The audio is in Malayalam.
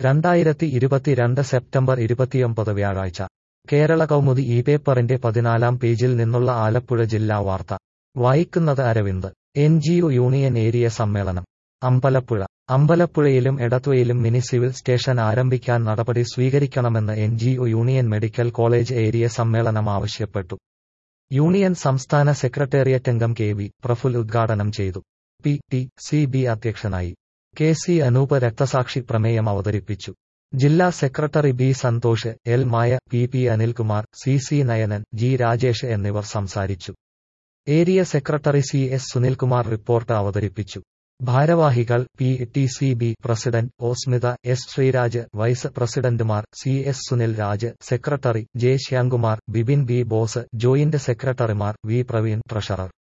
രണ്ടായിരത്തി ഇരുപത്തിരണ്ട് സെപ്റ്റംബർ ഇരുപത്തിയൊമ്പത് വ്യാഴാഴ്ച കേരള കൗമുദി ഈ പേപ്പറിന്റെ പതിനാലാം പേജിൽ നിന്നുള്ള ആലപ്പുഴ ജില്ലാ വാർത്ത വായിക്കുന്നത് Aravind N G O union area സമ്മേളനം അമ്പലപ്പുഴ അമ്പലപ്പുഴയിലും എടത്വയിലും മിനി സിവിൽ സ്റ്റേഷൻ ആരംഭിക്കാൻ നടപടി സ്വീകരിക്കണമെന്ന് N G O union medical college area സമ്മേളനം ആവശ്യപ്പെട്ടു യൂണിയൻ സംസ്ഥാന സെക്രട്ടേറിയറ്റ് അംഗം കെ വി പ്രഫുൽ ഉദ്ഘാടനം ചെയ്തു പി ടി സി ബി അധ്യക്ഷനായി കെ സി അനൂപ് രക്തസാക്ഷി പ്രമേയം അവതരിപ്പിച്ചു ജില്ലാ secretary B Santhosh L Maya P P Anilkumar C C Nayanan G Rajesh എന്നിവർ സംസാരിച്ചു area secretary C S Sunilkumar report അവതരിപ്പിച്ചു ഭാരവാഹികൾ P T C B president O Smitha S Sreeraj vice പ്രസിഡന്റുമാർ C S Sunil Raj secretary J Shyamkumar Bipin B Bose joint സെക്രട്ടറിമാർ വി പ്രവീൺ ട്രഷറർ